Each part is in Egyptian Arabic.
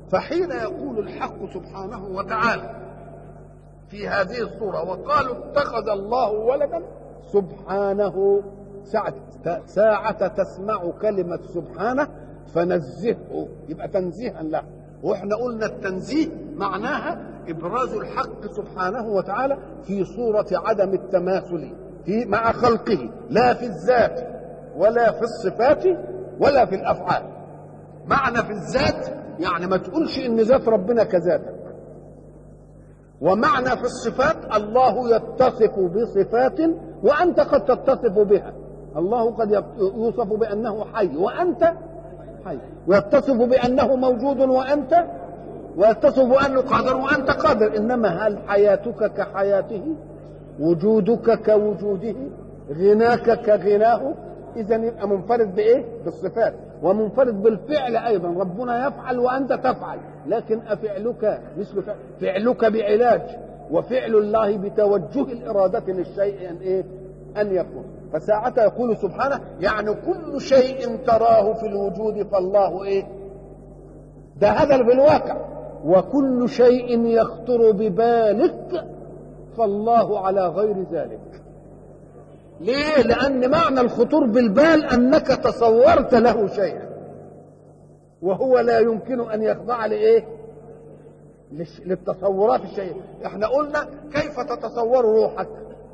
فحين يقول الحق سبحانه وتعالى في هذه الصورة وقالوا اتخذ الله ولدا سبحانه ساعة, ساعة تسمع كلمة سبحانه فنزهه يبقى تنزيها له واحنا قلنا التنزيه معناها ابراز الحق سبحانه وتعالى في صورة عدم التماثل في مع خلقه لا في الذات ولا في الصفات ولا في الافعال معنى في الذات يعني ما تقولش ان ذات ربنا كذاتك ومعنى في الصفات الله يتصف بصفات وانت قد تتصف بها الله قد يوصف بانه حي وانت حي ويتصف بانه موجود وانت ويتصف بانه قادر وانت قادر انما هل حياتك كحياته وجودك كوجوده غناك كغناه اذا يبقى منفرد بايه بالصفات ومنفرد بالفعل ايضا ربنا يفعل وانت تفعل لكن افعلك مثل فعل فعلك بعلاج وفعل الله بتوجه الاراده للشيء ان ايه ان يكون فساعتها يقول سبحانه يعني كل شيء تراه في الوجود فالله ايه ده هذا في الواقع وكل شيء يخطر ببالك فالله على غير ذلك ليه لان معنى الخطور بالبال انك تصورت له شيئا وهو لا يمكن ان يخضع لايه للتصورات الشيء احنا قلنا كيف تتصور روحك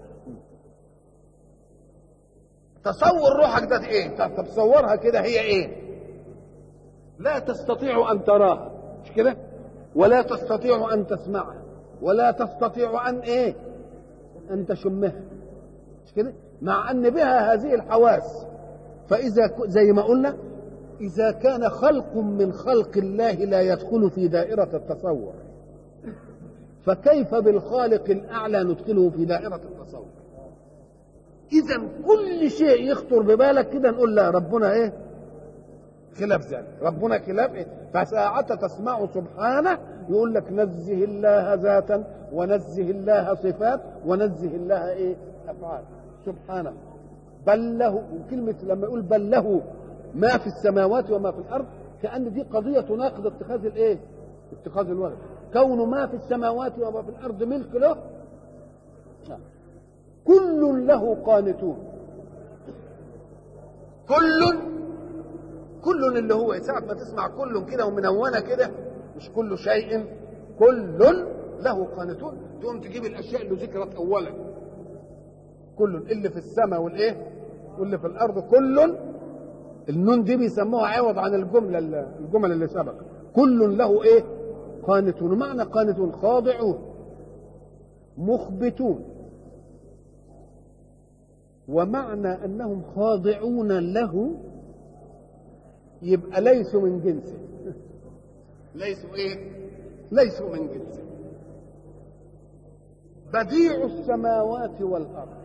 تصور روحك ده ايه تتصورها كده هي ايه لا تستطيع ان تراها مش كده ولا تستطيع ان تسمعها ولا تستطيع ان ايه ان تشمها مش كده مع ان بها هذه الحواس فاذا زي ما قلنا اذا كان خلق من خلق الله لا يدخل في دائره التصور فكيف بالخالق الاعلى ندخله في دائره التصور اذا كل شيء يخطر ببالك كده نقول لا ربنا ايه خلاف ذلك ربنا خلاف ايه فساعة تسمع سبحانه يقول لك نزه الله ذاتا ونزه الله صفات ونزه الله ايه افعال سبحانه بل له كلمة لما يقول بل له ما في السماوات وما في الأرض كأن دي قضية تناقض اتخاذ الإيه؟ اتخاذ الولد كون ما في السماوات وما في الأرض ملك له كل له قانتون كل كل اللي هو ساعة ما تسمع كل كده ومنونة كده مش كل شيء كل له قانتون تقوم تجيب الأشياء اللي ذكرت أولا كل اللي في السماء والايه واللي في الارض كل النون دي بيسموها عوض عن الجمله الجمل اللي سبق كل له ايه قانتون معنى قانتون خاضعون مخبتون ومعنى انهم خاضعون له يبقى ليسوا من جنسه ليسوا ايه ليسوا من جنسه بديع السماوات والارض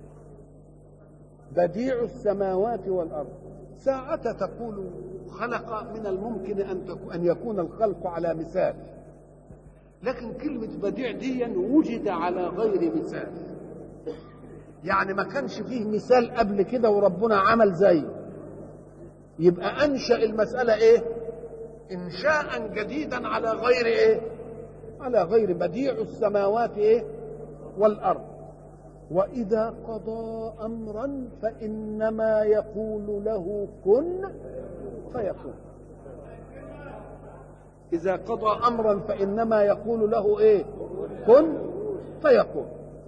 بديع السماوات والارض ساعة تقول خلق من الممكن ان ان يكون الخلق على مثال لكن كلمة بديع دي وجد على غير مثال يعني ما كانش فيه مثال قبل كده وربنا عمل زيه يبقى انشأ المسألة ايه انشاء جديدا على غير ايه على غير بديع السماوات ايه والارض واذا قضى امرا فانما يقول له كن فيكون اذا قضى امرا فانما يقول له ايه كن فيكون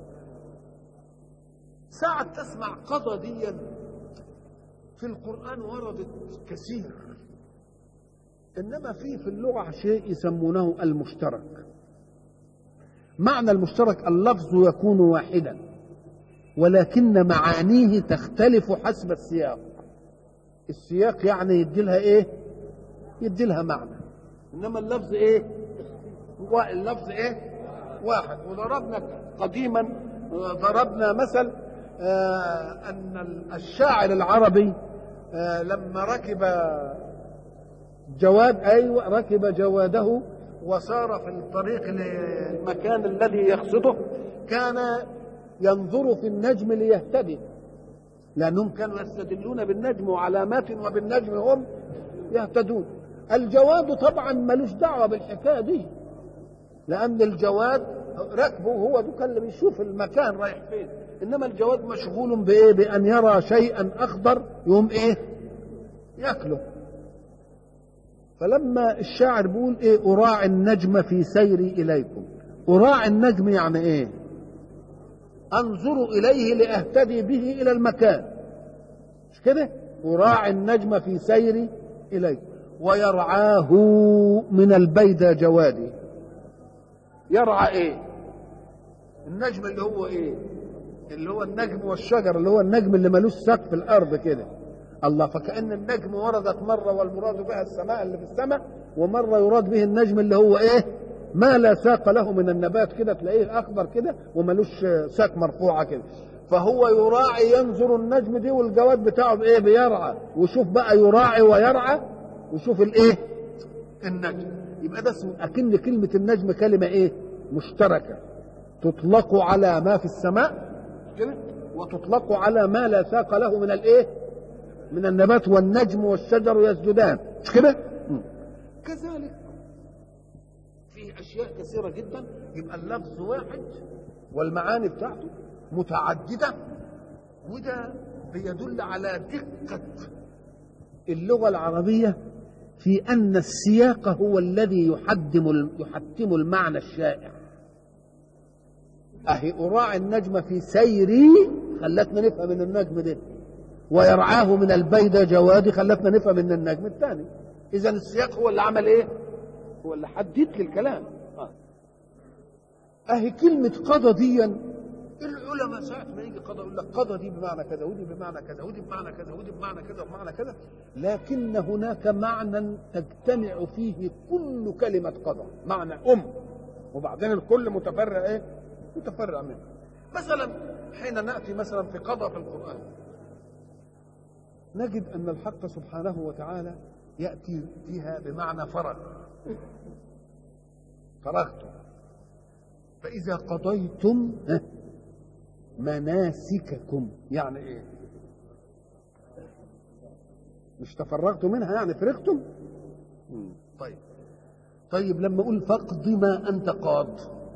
ساعة تسمع قضى ديا في القرآن وردت كثير إنما في في اللغة شيء يسمونه المشترك معنى المشترك اللفظ يكون واحدا ولكن معانيه تختلف حسب السياق السياق يعني يدي لها ايه يدي لها معنى انما اللفظ ايه اللفظ ايه واحد وضربنا قديما ضربنا مثل آه ان الشاعر العربي آه لما ركب جواد ايوه ركب جواده وسار في الطريق للمكان الذي يقصده كان ينظر في النجم ليهتدي لأنهم كانوا يستدلون بالنجم وعلامات وبالنجم هم يهتدون الجواد طبعا ملوش دعوة بالحكاية دي لأن الجواد ركبه هو ده اللي بيشوف المكان رايح فين إنما الجواد مشغول بإيه بأن يرى شيئا أخضر يقوم إيه ياكله فلما الشاعر بيقول ايه اراعي النجم في سيري اليكم اراعي النجم يعني ايه انظر اليه لاهتدي به الى المكان مش كده اراعي النجم في سيري اليكم ويرعاه من البيدى جوادي يرعى ايه النجم اللي هو ايه اللي هو النجم والشجر اللي هو النجم اللي ملوش سقف في الارض كده الله فكأن النجم وردت مرة والمراد بها السماء اللي في السماء ومرة يراد به النجم اللي هو ايه ما لا ساق له من النبات كده تلاقيه اخضر كده وملوش ساق مرفوعة كده فهو يراعي ينظر النجم دي والجواد بتاعه بايه بيرعى وشوف بقى يراعي ويرعى وشوف الايه النجم يبقى ده اسمه اكن كلمة النجم كلمة ايه مشتركة تطلق على ما في السماء كده وتطلق على ما لا ساق له من الايه من النبات والنجم والشجر يسجدان مش كده كذلك في اشياء كثيره جدا يبقى اللفظ واحد والمعاني بتاعته متعدده وده بيدل على دقه اللغه العربيه في ان السياق هو الذي يحدم يحتم المعنى الشائع اهي اراعي النجم في سيري خلتنا نفهم ان النجم ده ويرعاه من البيدة جوادي خلتنا نفهم ان النجم الثاني اذا السياق هو اللي عمل ايه هو اللي حدد لي الكلام آه. اهي كلمة قضى دي العلماء ساعة ما يجي قضى يقول لك قضى دي بمعنى كذا ودي بمعنى كذا ودي بمعنى كذا ودي بمعنى كذا وبمعنى كذا لكن هناك معنى تجتمع فيه كل كلمة قضى معنى أم وبعدين الكل متفرع ايه متفرع منه مثلا حين نأتي مثلا في قضى في القرآن نجد أن الحق سبحانه وتعالى يأتي فيها بمعنى فرغ فرغتم فإذا قضيتم مناسككم يعني إيه؟ مش تفرغتم منها يعني فرغتم؟ طيب طيب لما أقول فاقض ما أنت قاض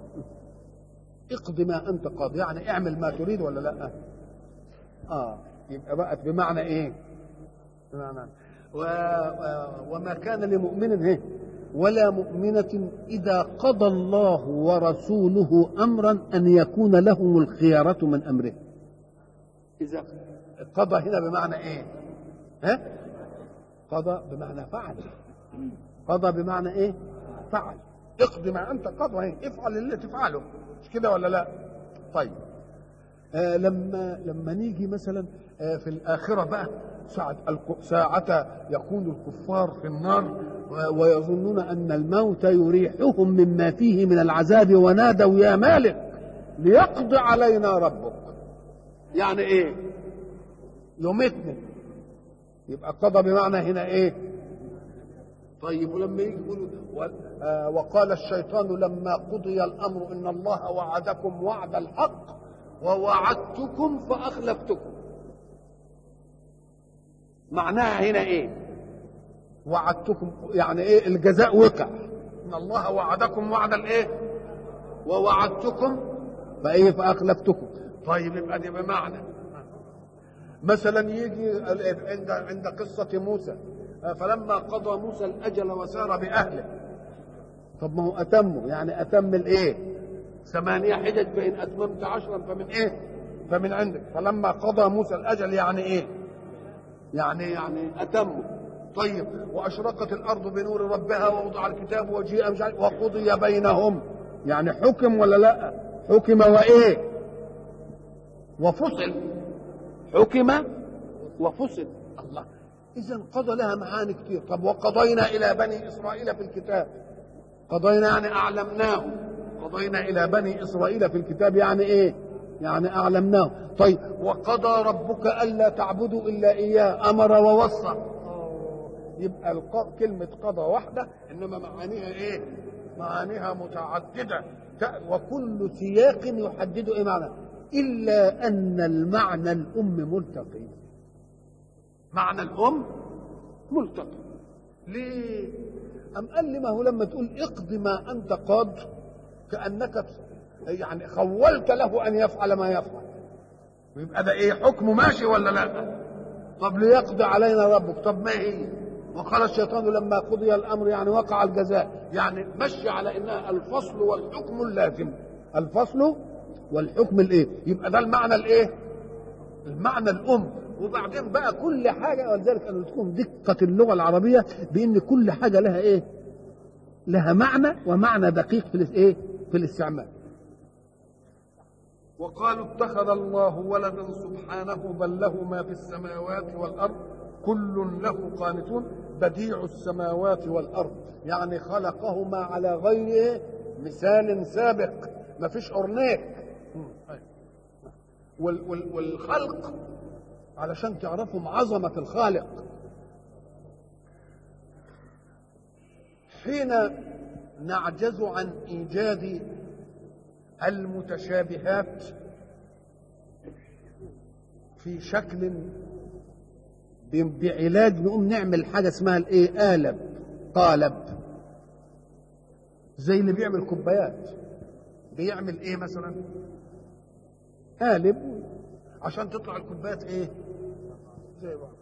اقض ما أنت قاض يعني اعمل ما تريد ولا لا؟ آه يبقى بقت بمعنى إيه؟ بمعنى و... و... وما كان لمؤمن هي ولا مؤمنة إذا قضى الله ورسوله أمرا أن يكون لهم الخيارة من أمره إذا قضى هنا بمعنى إيه ها قضى بمعنى فعل قضى بمعنى إيه فعل اقض ما أنت قضى إيه؟ افعل اللي تفعله مش كده ولا لا طيب آه لما لما نيجي مثلا آه في الآخرة بقى ساعة ساعة يكون الكفار في النار ويظنون أن الموت يريحهم مما فيه من العذاب ونادوا يا مالك ليقضي علينا ربك يعني ايه يمتنا يبقى قضى بمعنى هنا ايه طيب ولما يجي يقولوا وقال الشيطان لما قضي الامر ان الله وعدكم وعد الحق ووعدتكم فاخلفتكم معناها هنا ايه وعدتكم يعني ايه الجزاء وقع ان الله وعدكم وعد الايه ووعدتكم فايه فاخلفتكم طيب يبقى دي بمعنى مثلا يجي عند عند قصه موسى فلما قضى موسى الاجل وسار باهله طب ما هو اتمه يعني اتم الايه ثمانيه حجج فان اتممت عشرا فمن ايه فمن عندك فلما قضى موسى الاجل يعني ايه يعني يعني اتموا طيب واشرقت الارض بنور ربها ووضع الكتاب وجيء مش عارف وقضي بينهم يعني حكم ولا لا حكم وايه وفصل حكم وفصل الله اذا قضى لها معاني كتير طب وقضينا الى بني اسرائيل في الكتاب قضينا يعني اعلمناه قضينا الى بني اسرائيل في الكتاب يعني ايه يعني اعلمناه طيب وقضى ربك الا تعبدوا الا اياه امر ووصى يبقى الق... كلمه قضى واحده انما معانيها ايه معانيها متعدده وكل سياق يحدد ايه معنى الا ان المعنى الام ملتقي معنى الام ملتقي ليه أم قال لي ما هو لما تقول اقض ما أنت قاض كأنك يعني خولت له أن يفعل ما يفعل يبقى ده إيه حكمه ماشي ولا لا طب ليقضي علينا ربك طب ما هي وقال الشيطان لما قضي الأمر يعني وقع الجزاء يعني مشي على إنها الفصل والحكم اللازم الفصل والحكم الايه يبقى ده المعنى الايه المعنى الام وبعدين بقى كل حاجه ولذلك ان تكون دقه اللغه العربيه بان كل حاجه لها ايه لها معنى ومعنى دقيق في الايه في الاستعمال وقالوا اتخذ الله ولدا سبحانه بل له ما في السماوات والارض كل له قانتون بديع السماوات والارض يعني خلقهما على غير مثال سابق ما فيش اورنيك والخلق علشان تعرفوا عظمة الخالق حين نعجز عن إيجاد المتشابهات في شكل بعلاج نقوم نعمل حاجة اسمها الايه قالب قالب زي اللي بيعمل كوبايات بيعمل ايه مثلا قالب عشان تطلع الكوبايات ايه زي بعض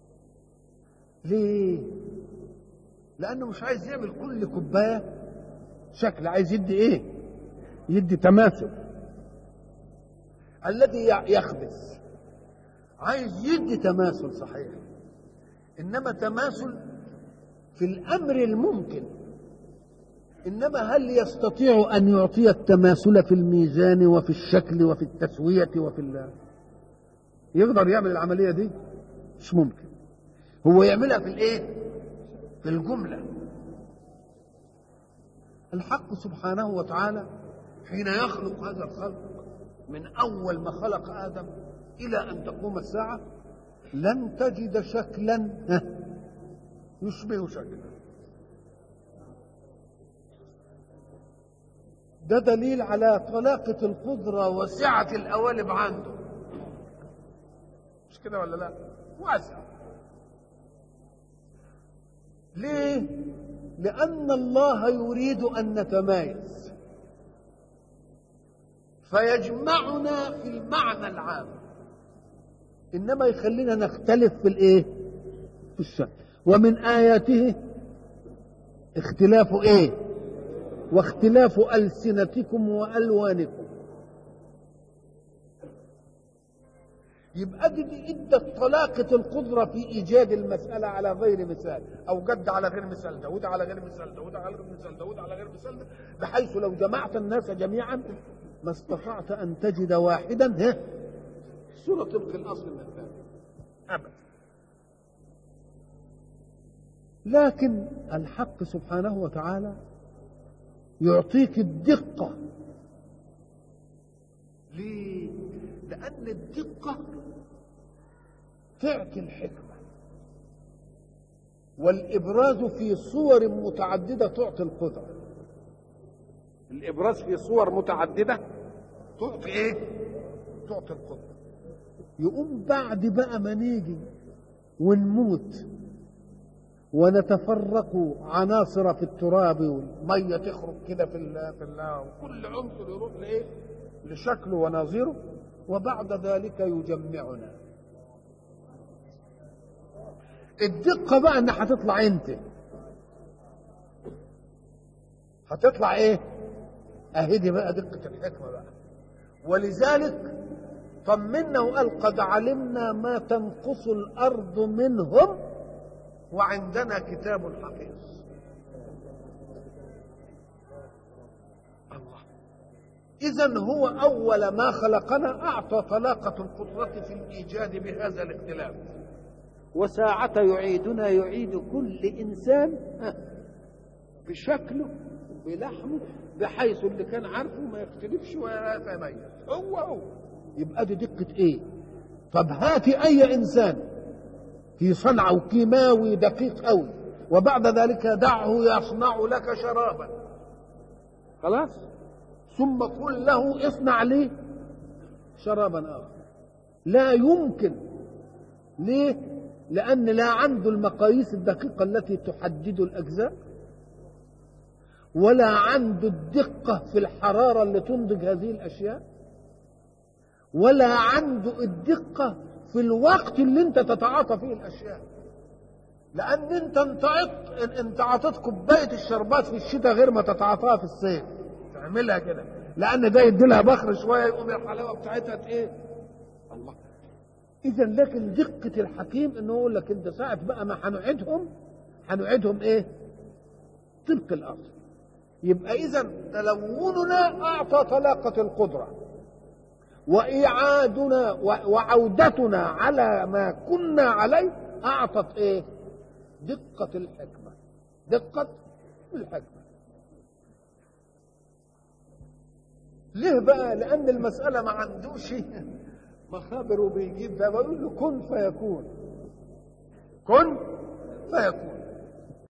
ليه لانه مش عايز يعمل كل كوبايه شكل عايز يدي ايه يدي تماثل الذي يخبث عايز يدي تماثل صحيح انما تماثل في الامر الممكن انما هل يستطيع ان يعطي التماثل في الميزان وفي الشكل وفي التسويه وفي الله يقدر يعمل العمليه دي مش ممكن هو يعملها في الايه في الجمله الحق سبحانه وتعالى حين يخلق هذا الخلق من اول ما خلق ادم الى ان تقوم الساعه لن تجد شكلا يشبه شكله ده دليل على طلاقة القدرة وسعة القوالب عنده مش كده ولا لا واسع ليه لأن الله يريد أن نتمايز فيجمعنا في المعنى العام إنما يخلينا نختلف في الإيه في الشكل ومن آياته اختلاف إيه واختلاف ألسنتكم وألوانكم يبقى دي ادت طلاقة القدرة في إيجاد المسألة على غير مثال أو جد على غير مثال ده وده على غير مثال ده وده على غير مثال ده وده على غير مثال ده بحيث لو جمعت الناس جميعا ما استطعت أن تجد واحدا ها صورة طبق الأصل من الثاني أبدا لكن الحق سبحانه وتعالى يعطيك الدقة ليه؟ لأن الدقة تعطي الحكمة والإبراز في صور متعددة تعطي القدرة الإبراز في صور متعددة تعطي إيه؟ تعطي القدرة يقوم بعد بقى ما نيجي ونموت ونتفرق عناصر في التراب والمية تخرج كده في ال في ال وكل عنصر يروح لايه؟ لشكله ونظيره وبعد ذلك يجمعنا. الدقة بقى ان هتطلع انت. هتطلع ايه؟ اهي دي بقى دقة الحكمة بقى. ولذلك طمنا وقال قد علمنا ما تنقص الارض منهم وعندنا كتاب حفيظ الله إذا هو أول ما خلقنا أعطى طلاقة القدرة في الإيجاد بهذا الاختلاف وساعة يعيدنا يعيد كل إنسان بشكله بلحمه بحيث اللي كان عارفه ما يختلفش ولا يتميز هو هو يبقى دي دقة إيه؟ طب هاتي أي إنسان في صنعة كيماوي دقيق قوي وبعد ذلك دعه يصنع لك شرابا خلاص ثم قل له اصنع لي شرابا آخر لا يمكن ليه لأن لا عنده المقاييس الدقيقة التي تحدد الأجزاء ولا عنده الدقة في الحرارة اللي تنضج هذه الأشياء ولا عنده الدقة في الوقت اللي انت تتعاطى فيه الأشياء لأن انت انت انت عطيت كوباية الشربات في الشتاء غير ما تتعاطاها في الصيف تعملها كده لأن ده يدي لها بخر شوية يقوم الحلاوة بتاعتها ايه الله اذا لكن دقه الحكيم انه يقول لك انت ساعه بقى ما هنعيدهم هنعيدهم ايه طبق الاصل يبقى اذا تلوننا اعطى طلاقه القدره وايعادنا وعودتنا على ما كنا عليه اعطت ايه دقه الحكمه دقه الحكمه ليه بقى لان المساله ما عندوش مخابر وبيجيب ده بقول له كن فيكون كن فيكون